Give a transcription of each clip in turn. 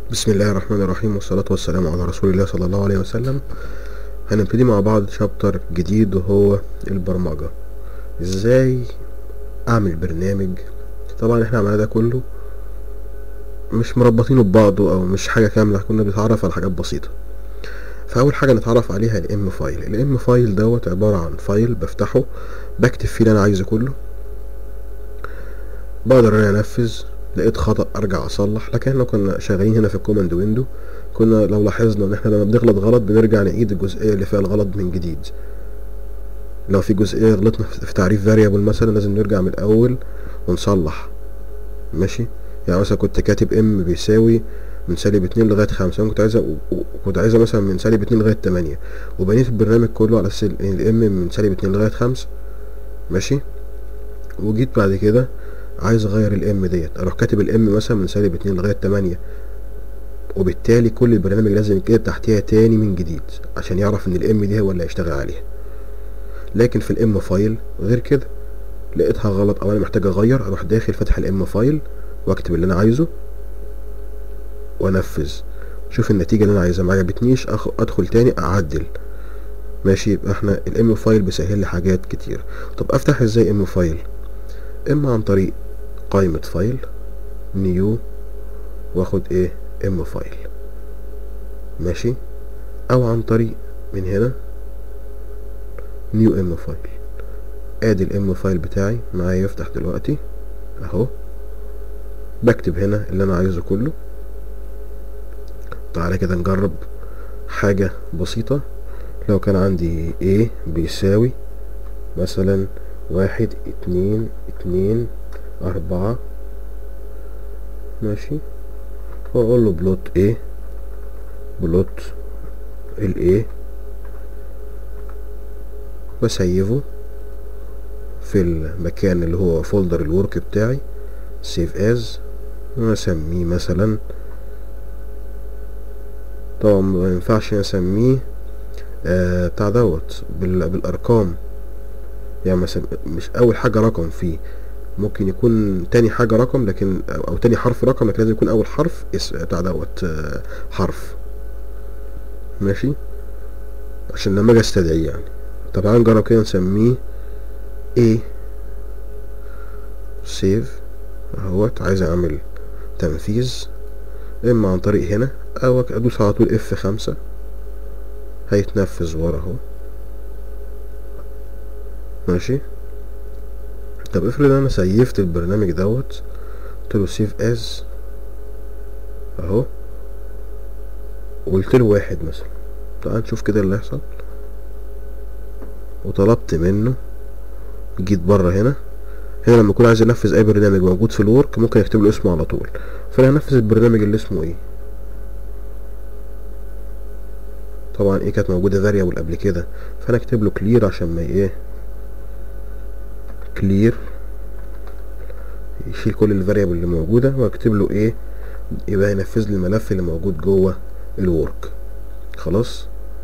بسم الله الرحمن الرحيم والصلاة والسلام على رسول الله صلى الله عليه وسلم هنبتدي مع بعض شابتر جديد وهو البرمجة ازاي اعمل برنامج طبعا احنا عملنا ده كله مش مربطينه ببعضه او مش حاجة كاملة كنا بنتعرف على حاجات بسيطة فاول حاجة نتعرف عليها الام فايل الام فايل دوت عبارة عن فايل بفتحه بكتب فيه اللي انا عايزه كله بقدر ان انا انفذ لقيت خطأ ارجع اصلح لكن احنا كنا شغالين هنا في الكوماند ويندو كنا لو لاحظنا ان احنا لما بنغلط غلط بنرجع نعيد الجزئية اللي فيها الغلط من جديد لو في جزئية غلطنا في تعريف فاريبل مثلا لازم نرجع من الاول ونصلح ماشي يعني مثلا كنت كاتب ام بيساوي من سالب اتنين لغاية خمسة انا كنت عايزة كنت عايزة مثلا من سالب اتنين لغاية تمانية وبنيت البرنامج كله على اساس ان الام من سالب اتنين لغاية خمسة ماشي وجيت بعد كده عايز اغير الام ديت اروح كاتب الام مثلا من سالب اتنين لغاية تمانية وبالتالي كل البرنامج لازم يتكتب تحتيها تاني من جديد عشان يعرف ان الام دي هو اللي هيشتغل عليها لكن في الام فايل غير كده لقيتها غلط او انا محتاج اغير اروح داخل فاتح الام فايل واكتب اللي انا عايزه وانفذ شوف النتيجة اللي انا عايزها ما عجبتنيش ادخل تاني اعدل ماشي يبقى احنا الام فايل بيسهل لي حاجات كتير طب افتح ازاي ام فايل اما عن طريق قائمة فايل نيو واخد ايه ام فايل ماشي او عن طريق من هنا نيو ام فايل ادي الام فايل بتاعي معايا يفتح دلوقتي اهو بكتب هنا اللي انا عايزه كله تعالى كده نجرب حاجة بسيطة لو كان عندي A بيساوي مثلا واحد اتنين اتنين اربعة ماشي واقول له بلوت A بلوت ال A بسيفه في المكان اللي هو فولدر الورك بتاعي سيف از واسميه مثلا طبعا ما ينفعش اسميه آه بتاع دوت بالارقام يعني مثلا مش اول حاجة رقم فيه ممكن يكون تاني حاجة رقم لكن او تاني حرف رقم لكن لازم يكون اول حرف اسم بتاع دوت آه حرف ماشي عشان لما اجي استدعيه يعني طب تعالى نجرب كده نسميه ايه سيف اهوت عايز اعمل تنفيذ اما عن طريق هنا او ادوس على طول اف خمسة هيتنفذ ورا اهو ماشي طب افرض انا سيفت البرنامج دوت قلت له سيف از اهو وقلت له واحد مثلا تعال نشوف كده اللي هيحصل وطلبت منه جيت بره هنا هنا لما يكون عايز ينفذ اي برنامج موجود في الورك ممكن يكتب له اسمه على طول فانا هنفذ البرنامج اللي اسمه ايه طبعا ايه كانت موجوده فاريبل قبل كده فانا اكتب له كلير عشان ما ايه كلير يشيل كل الفاريبل اللي موجوده واكتب له ايه يبقى ينفذ لي الملف اللي موجود جوه الورك خلاص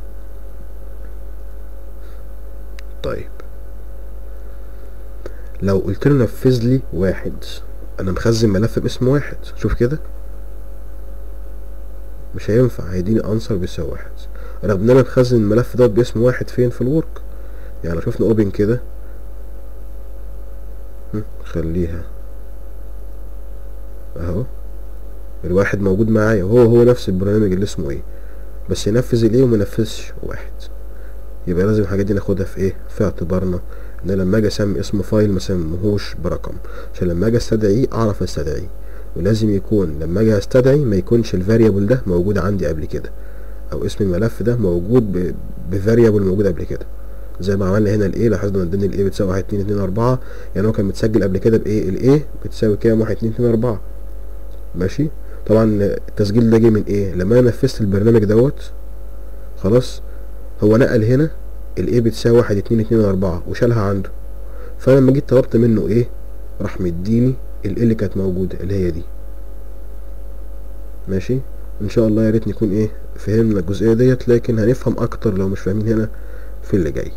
طيب لو قلت له نفذ لي واحد انا مخزن ملف باسم واحد شوف كده مش هينفع هيديني انسر بيساوي واحد رغم ان انا مخزن الملف دوت باسم واحد فين في الورك يعني لو شفنا اوبن كده خليها اهو الواحد موجود معايا وهو هو نفس البرنامج اللي اسمه ايه بس ينفذ الايه ومنفذش واحد يبقى لازم الحاجات دي ناخدها في ايه في اعتبارنا ان لما اجي اسمي اسم فايل ما اسميهوش برقم عشان لما اجي استدعيه اعرف استدعيه ولازم يكون لما اجي استدعي ما يكونش الفاريبل ده موجود عندي قبل كده او اسم الملف ده موجود بفاريبل موجود قبل كده زي ما عملنا هنا الايه لاحظنا ان الايه بتساوي واحد اتنين اتنين اربعة يعني هو كان متسجل قبل كده بايه الايه بتساوي كام واحد اتنين اتنين اربعة ماشي طبعا التسجيل ده جه من ايه لما انا نفذت البرنامج دوت خلاص هو نقل هنا الايه بتساوي واحد اتنين اتنين اربعة وشالها عنده فانا لما جيت طلبت منه ايه راح مديني الايه اللي كانت موجودة اللي هي دي ماشي ان شاء الله يا ريت نكون ايه فهمنا الجزئية ديت لكن هنفهم اكتر لو مش فاهمين هنا في اللي جاي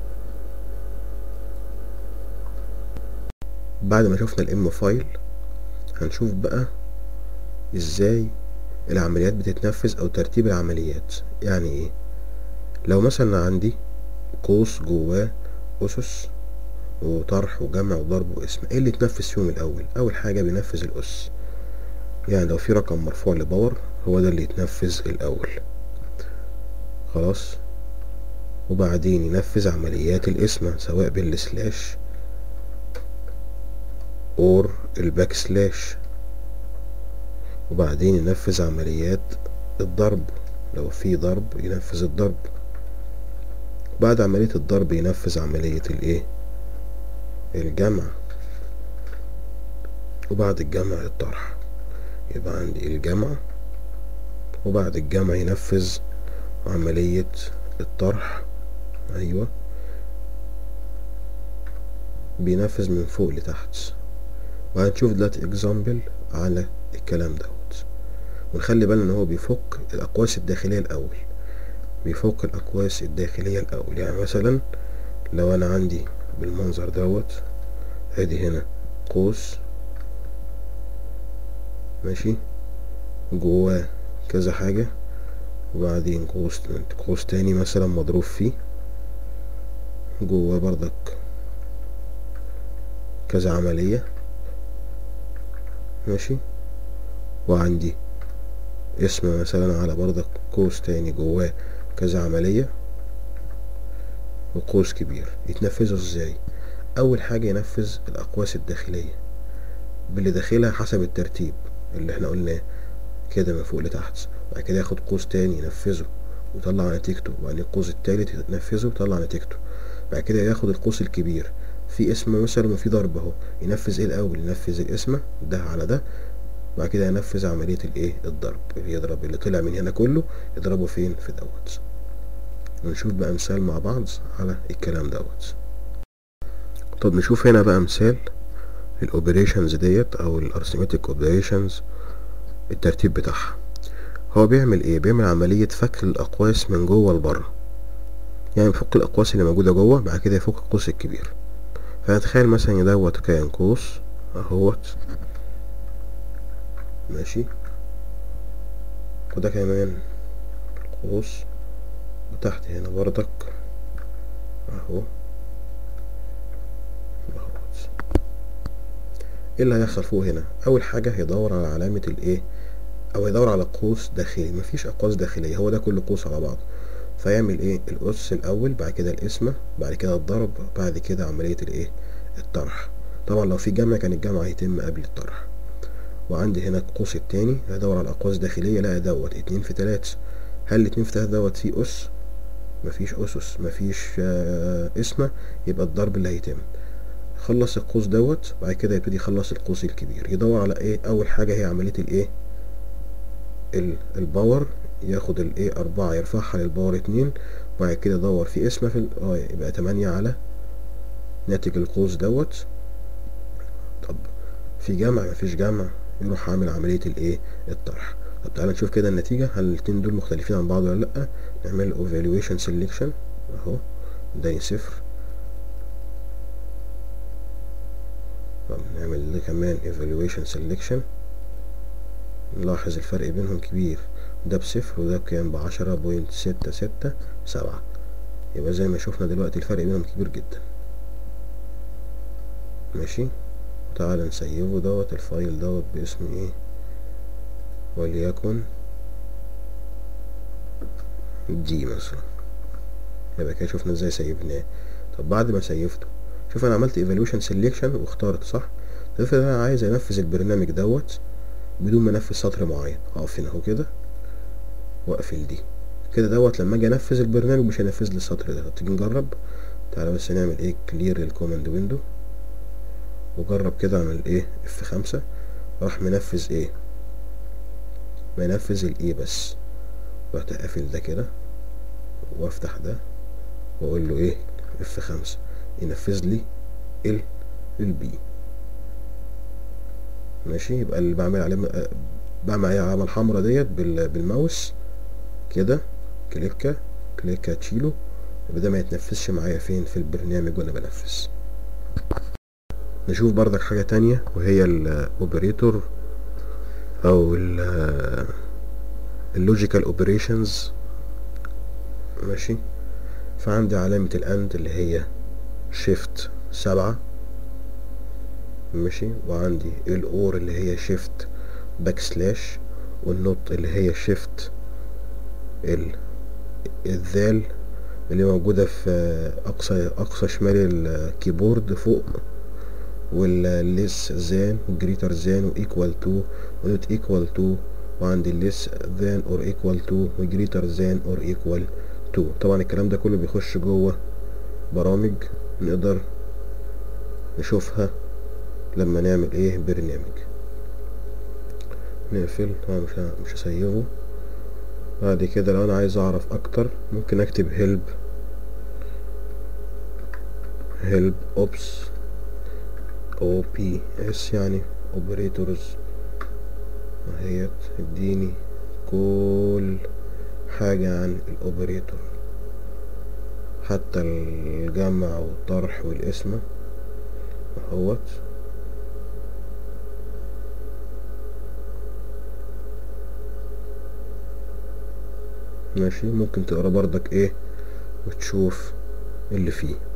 بعد ما شفنا الام فايل هنشوف بقى ازاي العمليات بتتنفذ او ترتيب العمليات يعني ايه لو مثلا عندي قوس جواه اسس وطرح وجمع وضرب واسم ايه اللي يتنفذ فيهم الاول اول حاجة بينفذ الاس يعني لو في رقم مرفوع لباور هو ده اللي يتنفذ الاول خلاص وبعدين ينفذ عمليات القسمة سواء بالسلاش اور الباك سلاش وبعدين ينفذ عمليات الضرب لو في ضرب ينفذ الضرب بعد عملية الضرب ينفذ عملية الايه الجمع وبعد الجمع الطرح يبقى عندي الجمع وبعد الجمع ينفذ عملية الطرح ايوه بينفذ من فوق لتحت وهنشوف دلوقتي اكزامبل على الكلام دوت ونخلي بالنا ان هو بيفك الاقواس الداخلية الاول بيفك الاقواس الداخلية الاول يعني مثلا لو انا عندي بالمنظر دوت ادي هنا قوس ماشي جواه كذا حاجة وبعدين قوس قوس تاني مثلا مضروب فيه جواه بردك كذا عملية ماشي وعندي اسم مثلا على بردك قوس تاني جواه كذا عملية وقوس كبير يتنفذوا ازاي اول حاجة ينفذ الاقواس الداخلية باللي داخلها حسب الترتيب اللي احنا قلناه كده من فوق لتحت بعد كده ياخد قوس تاني ينفذه ويطلع نتيجته وبعدين القوس التالت ينفذه ويطلع نتيجته بعد كده ياخد القوس الكبير في اسم مثلا وفي ضرب اهو ينفذ ايه الاول ينفذ الاسم ده على ده بعد كده ينفذ عملية الايه الضرب اللي يضرب اللي طلع من هنا كله يضربه فين في دوت ونشوف بقى مثال مع بعض على الكلام دوت طب نشوف هنا بقى مثال الاوبريشنز ديت او الارثماتيك اوبريشنز الترتيب بتاعها هو بيعمل ايه بيعمل عملية فك الاقواس من جوه لبره يعني بيفك الاقواس اللي موجودة جوه بعد كده يفك القوس الكبير فنتخيل مثلا دوت كان قوس اهوت ماشي وده كمان قوس وتحت هنا بردك اهو اهوت ايه اللي هيحصل فوق هنا اول حاجة هيدور على علامة الايه او هيدور على قوس داخلي مفيش اقواس داخلية هو ده كل قوس على بعض فيعمل ايه الأس الأول بعد كده القسمة بعد كده الضرب بعد كده عملية الايه الطرح طبعا لو في جمع كان الجمع هيتم قبل الطرح وعندي هنا القوس التاني هدور على أقواس داخلية لا دوت اتنين في تلاتة هل الاتنين في تلاتة دوت فيه أس مفيش أسس مفيش آه اسمة يبقى الضرب اللي هيتم خلص القوس دوت بعد كده يبتدي يخلص القوس الكبير يدور على ايه أول حاجة هي عملية الايه الباور ياخد الايه أربعة يرفعها للباور اتنين وبعد كده يدور في اسمه في اه يبقى تمانية على ناتج القوس دوت طب في جمع مفيش جمع يروح عامل عملية الايه الطرح طب تعالى نشوف كده النتيجة هل الاتنين دول مختلفين عن بعض ولا لأ نعمل evaluation selection اهو ده صفر طب نعمل ده كمان evaluation selection نلاحظ الفرق بينهم كبير ده بصفر وده بكام بعشرة بوينت ستة ستة سبعة يبقى زي ما شفنا دلوقتي الفرق بينهم كبير جدا ماشي تعالى نسيبه دوت الفايل دوت باسم ايه وليكن دي مثلا يبقى كده شفنا ازاي سيبناه طب بعد ما سيفته شوف انا عملت evaluation selection واخترت صح افرض انا عايز انفذ البرنامج دوت بدون ما انفذ سطر معين اقف هنا اهو كده واقفل دي كده دوت لما اجي انفذ البرنامج مش هينفذ لي السطر ده تيجي نجرب تعالى بس نعمل ايه كلير للكوماند ويندو وجرب كده اعمل ايه اف خمسة راح منفذ ايه منفذ الايه بس رحت قافل ده كده وافتح ده واقول له ايه اف خمسة ينفذ لي ال البي ماشي يبقى اللي بعمل عليه بعمل عليه علامة الحمرا ديت بالماوس كده كليكة كليكة تشيله يبقى ده ما يتنفذش معايا فين في البرنامج وانا بنفذ نشوف بردك حاجة تانية وهي الاوبريتور او اللوجيكال اوبريشنز ماشي فعندي علامة الاند اللي هي شيفت سبعة ماشي وعندي الاور اللي هي شيفت باك سلاش والنوت اللي هي شيفت ال الذال اللي موجودة في أقصى أقصى شمال الكيبورد فوق والليس ذان والجريتر ذان وإيكوال تو ونوت إيكوال تو وعندي الليس ذان أور إيكوال تو وجريتر ذان أور إيكوال تو طبعا الكلام ده كله بيخش جوه برامج نقدر نشوفها لما نعمل ايه برنامج نقفل طبعا مش مش هسيبه بعد كده لو انا عايز اعرف اكتر ممكن اكتب help help ops o p s يعني operators اهيت اديني كل حاجة عن الاوبريتور حتى الجمع والطرح والقسمة اهوت ماشي ممكن تقرا بردك ايه وتشوف اللي فيه